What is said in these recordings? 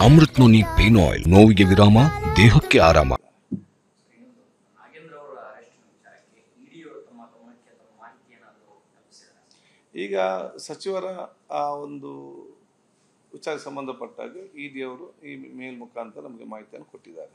Amrit noni pain oil ನೋವಿಗೆ ವಿರಾಮ ದೇಹಕ್ಕೆ ಆರಾಮ ಇನ್ನೊಂದು ನಾಗೇಂದ್ರ ಅವರ ಅರೆಸ್ಟ್ ವಿಚಾರಕ್ಕೆ ಇಡಿ ತಮ್ಮ ಗಮನಕ್ಕೆ ಅಥವಾ ಮಾಹಿತಿ ಏನಾದರೂ ತಲುಪಿಸಿದ್ದಾರೆ ಈಗ ಸಚಿವರ ಆ ಒಂದು ವಿಚಾರಕ್ಕೆ ಸಂಬಂಧಪಟ್ಟಾಗ ಇ ಡಿ ಅವರು ಈ ಮೇಲ್ ಮುಖಾಂತರ ನಮಗೆ ಮಾಹಿತಿಯನ್ನು ಕೊಟ್ಟಿದ್ದಾರೆ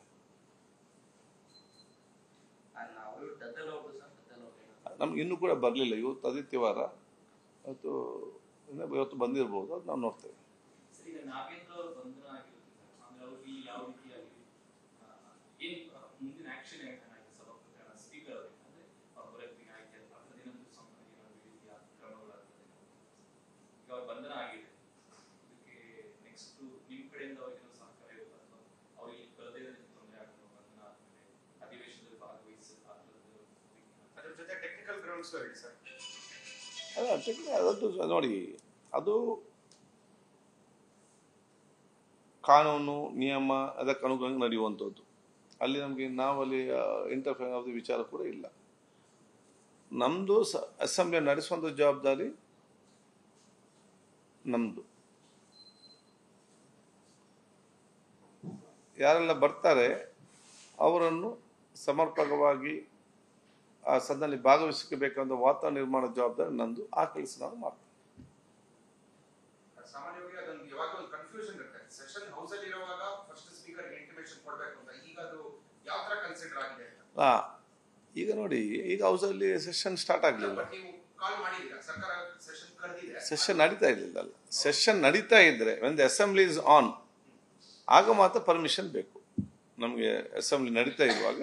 ಅವರು ಡದ್ದಲ್ ಅವರು ಸರ್ ಡದ್ದಲ್ ಅವರು ನಮ್ಗೆ ಇನ್ನೂ ಕೂಡ ಬರಲಿಲ್ಲ ಇವತ್ತು ಆದಿತ್ಯವಾರ ಇವತ್ತು ಇನ್ನೂ ಇವತ್ತು ಬಂದಿರ್ಬೋದು ಅದು ನಾವು ನೋಡ್ತೇವೆ ಸರ್ ಈಗ ನಾಗೇಂದ್ರ ಅವರು ಬಂಧನ ಆಗಿರುತ್ತೆ ಆಮೇಲೆ ಅವ್ರಿಗೆ ಯಾವ ರೀತಿಯಾಗಿ ಆ, ಏನ್ ಆ, ಮುಂದಿನ ಆಕ್ಷನ್ ಏನಾಗಿದೆ ಸಭಾ ಪ್ರಕರಣ ಸ್ಪೀಕರ್ ಅವರಿಗೆ ಅಂದ್ರೆ ಅವ್ರ ಹೊರಗೆ ಆಯ್ಕೆ ಹದಿನೈದು ಸಂಬಂಧ ಏನಾದ್ರು ಈ ರೀತಿಯ ಕ್ರಮಗಳಾಗ್ತದೆ ಈಗ ಅವ್ರ ಬಂಧನ ಆಗಿದೆ ಇದಕ್ಕೆ ನೆಕ್ಸ್ಟ್ ನಿಮ್ ಕಡೆಯಿಂದ ಅವ್ರಿಗೆ ಸಹಕಾರ ಇರುತ್ತೆ ಅಥವಾ ಅವ್ರಿಗೆ ಬರದೇ ಇರೋದಕ್ಕೆ ತೊಂದರೆ ಆಗ್ತದೆ ಬಂಧನ ಆದ್ಮೇಲೆ ಅಧಿವೇಶನದಲ್ಲಿ ಭಾಗವಹಿಸಿ ಅದ್ರ ಜೊತೆ ಟೆಕ್ನಿಕಲ್ ಗ್ರೌಂಡ್ಸ್ ಹೇಳಿ ಸರ್ ಅಲ್ಲ technically ಅದದ್ದು ಸ- ನೋಡಿ ಅದು ಕಾನೂನು ನಿಯಮ ಅದಕ್ಕೆ ಅನುಗುಣವಾಗಿ ನಡೆಯುವಂಥದ್ದು ಅಲ್ಲಿ ನಮಗೆ ನಾವಲ್ಲಿ ಇಂಟರ್ಫಿಯರ್ ಆದ ವಿಚಾರ ಕೂಡ ಇಲ್ಲ ನಮ್ಮದು ಸ ಅಸೆಂಬ್ಲಿ ನಡೆಸುವಂಥ ಜವಾಬ್ದಾರಿ ನಮ್ಮದು ಯಾರೆಲ್ಲ ಬರ್ತಾರೆ ಅವರನ್ನು ಸಮರ್ಪಕವಾಗಿ ಆ ಸದನಲ್ಲಿ ಭಾಗವಹಿಸಬೇಕಾದ ವಾತಾವರಣ ನಿರ್ಮಾಣ ಜವಾಬ್ದಾರಿ ನಂದು ಆ ಕೆಲಸ ನಾನು ಮಾಡ್ತೇನೆ ಸಾಮಾನ್ಯವಾಗಿ ಅದೊಂದು ಯಾವಾಗ ಒಂದು ಕನ್ಫ್ಯೂಷನ್ ಇರುತ್ತೆ ಸೆಷನ್ ಹೌಸ್ ಅಲ್ಲಿ ಇರುವಾಗ ಫಸ್ಟ್ ಸ್ಪೀಕರ್ ಇಂಟಿಮೇಷನ್ ಕೊಡ್ಬೇಕು ಅಂತ ಈಗ ಅದು ಯಾವ ತರ ಕನ್ಸಿಡರ್ ಆಗಿದೆ ಅಂತ ಆ, ಈಗ ನೋಡಿ ಈಗ ಹೌಸಲ್ಲಿ ಸೆಷನ್ ಸ್ಟಾರ್ಟ್ ಆಗಲಿಲ್ಲ ಬಟ್ ನೀವು ಕಾಲ್ ಮಾಡಿದ್ದೀರಾ ಸರ್ಕಾರ ಸೆಷನ್ ಕರೆದಿದೆ ಸೆಷನ್ ನಡೀತಾ ಇರಲಿಲ್ಲ ಅಲ್ಲ ಸೆಷನ್ ನಡೀತಾ ಇದ್ರೆ when the assembly is on ಆಗ ಮಾತ್ರ ಪರ್ಮಿಷನ್ ಬೇಕು ನಮಗೆ ಅಸೆಂಬ್ಲಿ ನಡೀತಾ ಇರುವಾಗ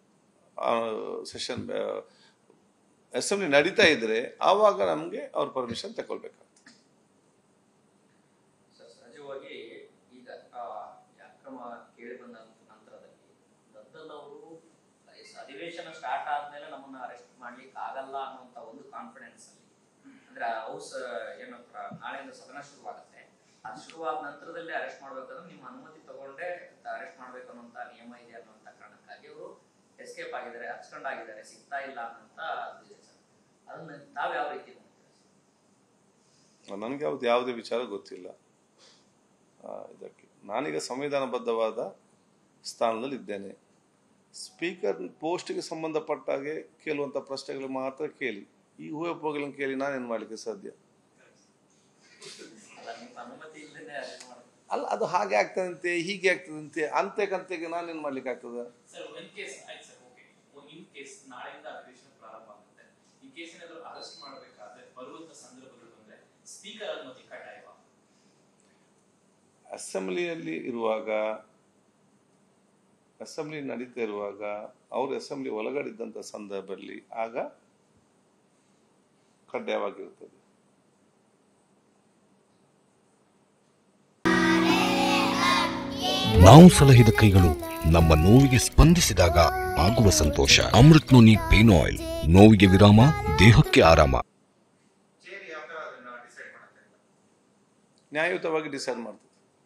ಸೆಷನ್ ಅಸೆಂಬ್ಲಿ ನಡೀತಾ ಇದ್ರೆ ಆವಾಗ ನಮಗೆ ಅವ್ರ ಪರ್ಮಿಷನ್ ತಗೊಳ್ಬೇಕಾಗ್ತದೆ ಸರ್ ಸಹಜವಾಗಿ ಈಗ ಆ, ಈ ಅಕ್ರಮ ಕೇಳಿ ಬಂದ ನಂತರದಲ್ಲಿ ದದ್ದಲ್ ಅವರು ಅಧಿವೇಶನ ಸ್ಟಾರ್ಟ್ ಆದ್ಮೇಲೆ ನಮ್ಮನ್ನ ಅರೆಸ್ಟ್ ಮಾಡ್ಲಿಕ್ಕೆ ಆಗಲ್ಲ ಅನ್ನುವಂತ ಒಂದು ಕಾನ್ಫಿಡೆನ್ಸ್ ಅಲ್ಲಿ ಅಂದ್ರೆ ಹೌಸ್ ಏನು ಪ್ರ- ನಾಳೆಯಿಂದ ಸದನ ಶುರುವಾಗುತ್ತೆ ಅದು ಶುರುವಾದ ನಂತರದಲ್ಲಿ ಅರೆಸ್ಟ್ ಮಾಡ್ಬೇಕಂದ್ರೆ ನಿಮ್ಮ ಅನುಮತಿ ತಗೊಂಡೇ ಅರೆಸ್ಟ್ ಮಾಡ್ಬೇಕು ಅನ್ನುವಂತ ನಿಯಮ ಇದೆ ಅನ್ನುವಂತ ಕಾರಣಕ್ಕಾಗಿ ಅವರು ಎಸ್ಕೇಪ್ ಆಗಿದ್ದಾರೆ ಹಚ್ಕೊಂಡಾಗಿದ್ದಾರೆ ಸಿಗ್ತಾ ಇಲ್ಲ ಅನ್ನೋಂತ ಅದು ಇದೆ ಸರ್ ಅದನ್ನ ತಾವ್ ಯಾವ ರೀತಿ ನೋಡ್ತೀರಾ ಸರ್ ನನಗೆ ಯಾವ್ದು ಯಾವುದೇ ವಿಚಾರ ಗೊತ್ತಿಲ್ಲ ಆ, ಇದಕ್ಕೆ ನಾನೀಗ ಸಂವಿಧಾನಬದ್ಧವಾದ ಸ್ಥಾನದಲ್ಲಿ ಇದ್ದೇನೆ ಸ್ಪೀಕರ್ ಪೋಸ್ಟ್ಗೆ ಸಂಬಂಧಪಟ್ಟ ಹಾಗೆ ಕೇಳುವಂಥ ಪ್ರಶ್ನೆಗಳು ಮಾತ್ರ ಕೇಳಿ ಈ ಹೂವಪ್ಪಗಳನ್ನು ಕೇಳಿ ನಾನೇನು ಮಾಡಲಿಕ್ಕೆ ಸಾಧ್ಯ ಅಲ್ಲ ನಿಮ್ಮ ಅನುಮತಿ ಇಲ್ಲದೆ ಅರೆಸ್ಟ್ ಮಾಡೋದು ಅಲ್ಲ ಅದು ಹಾಗೆ ಆಗ್ತದಂತೆ ಹೀಗೆ ಆಗ್ತದಂತೆ ಅಂತೆ ಕಂತೆಗೆ ನಾನೇನು ಮಾಡ್ಲಿಕ್ಕೆ ಆಗ್ತದ ಸರ್ ಒಂದ್ ಕೇಸ್ ಆಯ್ತು ಸರ್ ಓಕೆ ಇನ್ ಕೇಸ್ ನಾಳೆಯಿಂದ ಅಧಿವೇಶನ ಪ್ರಾರಂಭ ಆಗುತ್ತೆ ಈ ಕೇಸ್ ಏನಾದ್ರು ಅರೆಸ್ಟ್ ಮಾಡಬೇಕಾದ್ರೆ ಬರುವಂತ ಸಂದರ್ಭಗಳು ಬಂದ್ರೆ ಸ್ಪೀಕರ್ ಅನುಮತಿ ಕಡ್ಡಾಯವಾ ಅಸೆಂಬ್ಲಿಯಲ್ಲಿ ಇರುವಾಗ ಅಸೆಂಬ್ಲಿ ನಡೀತಾ ಇರುವಾಗ ಅವರು ಅಸೆಂಬ್ಲಿ ಒಳಗಡೆ ಇದ್ದಂಥ ಸಂದರ್ಭದಲ್ಲಿ ಆಗ ಕಡ್ಡಾಯವಾಗಿರುತ್ತದೆ ನಾವು ಸಲಹಿದ ಕೈಗಳು ನಮ್ಮ ನೋವಿಗೆ ಸ್ಪಂದಿಸಿದಾಗ ಆಗುವ ಸಂತೋಷ ಅಮೃತ್ ನೋನಿ ಪೇನ್ ಆಯಿಲ್ ನೋವಿಗೆ ವಿರಾಮ ದೇಹಕ್ಕೆ ಆರಾಮ ಚೇರ್ ಯಾವ ತರ ಅದನ್ನ ಡಿಸೈಡ್ ಮಾಡುತ್ತೆ ನ್ಯಾಯಯುತವಾಗಿ ಡಿಸೈಡ್ ಮಾಡ್ತದೆ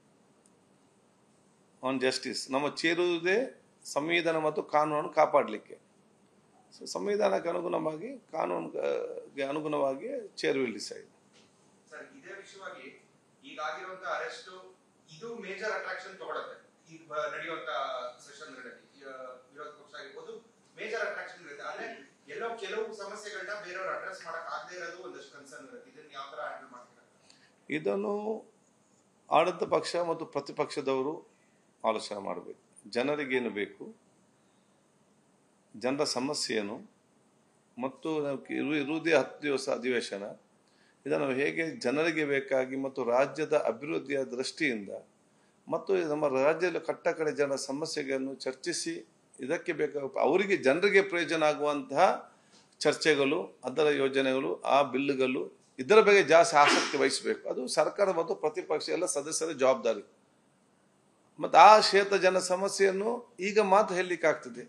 ಆನ್ ಜಸ್ಟಿಸ್ ನಮ್ಮ ಚೇರುವುದೇ ಸಂವಿಧಾನ ಮತ್ತು ಕಾನೂನನ್ನು ಕಾಪಾಡಲಿಕ್ಕೆ ಸೊ ಸಂವಿಧಾನಕ್ಕೆ ಅನುಗುಣವಾಗಿ ಕಾನೂನಿಗೆ ಅನುಗುಣವಾಗಿ ಚೇರ್ ವಿಲ್ ಡಿಸೈಡ್ ಸರ್ ಇದೇ ವಿಷಯವಾಗಿ ಈಗ ಆಗಿರುವಂತ ಅರೆಸ್ಟ್ ಇದು ಮೇಜರ್ ಅಟ್ರಾಕ್ಷನ್ ತಗೊಳುತ್ತೆ ಈಗ ಬ- ನಡೆಯುವಂತ ಸೆಷನ್ಗಳಲ್ಲಿ ವಿರೋಧ ಪಕ್ಷ ಆಗಿರ್ಬೋದು ಮೇಜರ್ ಅಟ್ರಾಕ್ಷನ್ ಇರುತ್ತೆ ಆದ್ರೆ ಎಲ್ಲೋ ಕೆಲವು ಸಮಸ್ಯೆಗಳನ್ನ ಬೇರೆಯವ್ರು ಅಡ್ರೆಸ್ ಮಾಡಕ್ ಆಗದೆ ಇರೋದು ಒಂದಷ್ಟು ಕನ್ಸರ್ನ್ ಇರುತ್ತೆ ಇದನ್ನ ಯಾವ ತರ ಹ್ಯಾಂಡಲ್ ಮಾಡ್ತೀರಾ ಇದನ್ನು ಆಡಳಿತ ಪಕ್ಷ ಮತ್ತು ಪ್ರತಿಪಕ್ಷದವರು ಆಲೋಚನೆ ಮಾಡಬೇಕು ಜನರಿಗೇನು ಬೇಕು ಜನರ ಸಮಸ್ಯೆ ಏನು ಮತ್ತು ನಾವು ಇರು- ಇರುವುದೇ ಹತ್ತು ದಿವಸ ಅಧಿವೇಶನ ಇದನ್ನು ಹೇಗೆ ಜನರಿಗೆ ಬೇಕಾಗಿ ಮತ್ತು ರಾಜ್ಯದ ಅಭಿವೃದ್ಧಿಯ ದೃಷ್ಟಿಯಿಂದ ಮತ್ತು ನಮ್ಮ ರಾಜ್ಯದ ಕಟ್ಟ ಕಡೆ ಜನರ ಸಮಸ್ಯೆಗಳನ್ನು ಚರ್ಚಿಸಿ ಇದಕ್ಕೆ ಬೇಕಾಗ ಅವರಿಗೆ ಜನರಿಗೆ ಪ್ರಯೋಜನ ಆಗುವಂತಹ ಚರ್ಚೆಗಳು ಅದರ ಯೋಜನೆಗಳು ಆ ಬಿಲ್లుಗಳು ಇದರ ಬಗ್ಗೆ ಜಾಸ್ತಿ ಆಸಕ್ತಿ ವಹಿಸಬೇಕು ಅದು ಸರ್ಕಾರ ಮತ್ತು ಪ್ರತಿಪಕ್ಷ ಎಲ್ಲ ಸದಸ್ಯರ ಜವಾಬ್ದಾರಿ ಮತ್ತು ಆ ಕ್ಷೇತ್ರ ಜನ ಸಮಸ್ಯೆಯನ್ನು ಈಗ ಮಾತ್ರ ಹೇಳಲಿಕ್ಕಾಗ್ತದೆ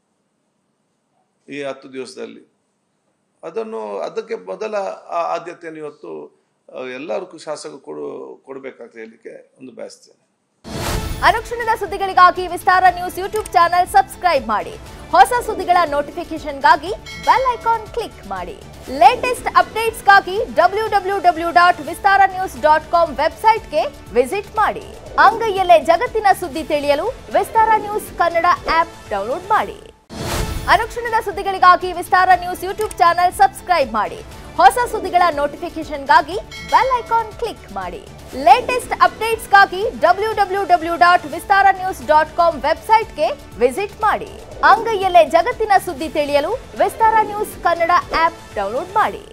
ಈ ಹತ್ತು ದಿವಸದಲ್ಲಿ ಅದನ್ನು ಅದಕ್ಕೆ ಮೊದಲ ಆ ಆದ್ಯತೆಯನ್ನು ಇವತ್ತು ಆ, ಎಲ್ಲರಿಗೂ ಶಾಸಕರು ಕೊಡು ಕೊಡಬೇಕಾಗ್ತದೆ ಹೇಳಲಿಕ್ಕೆ ಒಂದು ಬಯಸ್ತೇನೆ ಅನುಕ್ಷಣದ ಸುದ್ದಿಗಳಿಗಾಗಿ Vistara news YouTube channel subscribe ಮಾಡಿ ಹೊಸ ಸುದ್ದಿಗಳ ನೋಟಿಫಿಕೇಶನ್ಗಾಗಿ ಬೆಲ್ ಐಕಾನ್ ಕ್ಲಿಕ್ ಮಾಡಿ ಲೇಟೆಸ್ಟ್ ಅಪ್ಡೇಟ್ಸ್ಗಾಗಿ W W W dot Vistara news dot com ವೆಬ್ಸೈಟ್ಗೆ ವಿಸಿಟ್ ಮಾಡಿ ಅಂಗೈಯಲ್ಲೇ ಜಗತ್ತಿನ ಸುದ್ದಿ ತಿಳಿಯಲು Vistara news Kannada app download ಮಾಡಿ ಅನುಕ್ಷಣದ ಸುದ್ದಿಗಳಿಗಾಗಿ Vistara news YouTube channel subscribe ಮಾಡಿ ಹೊಸ ಸುದ್ದಿಗಳ ನೋಟಿಫಿಕೇಶನ್ಗಾಗಿ ಬೆಲ್ ಐಕಾನ್ ಕ್ಲಿಕ್ ಮಾಡಿ ಲೇಟೆಸ್ಟ್ ಅಪ್ಡೇಟ್ಸ್ಗಾಗಿ W W W dot Vistara news dot com ವೆಬ್ಸೈಟ್ಗೆ ವಿಸಿಟ್ ಮಾಡಿ ಅಂಗೈಯಲ್ಲೇ ಜಗತ್ತಿನ ಸುದ್ದಿ ತಿಳಿಯಲು Vistara news Kannada app download ಮಾಡಿ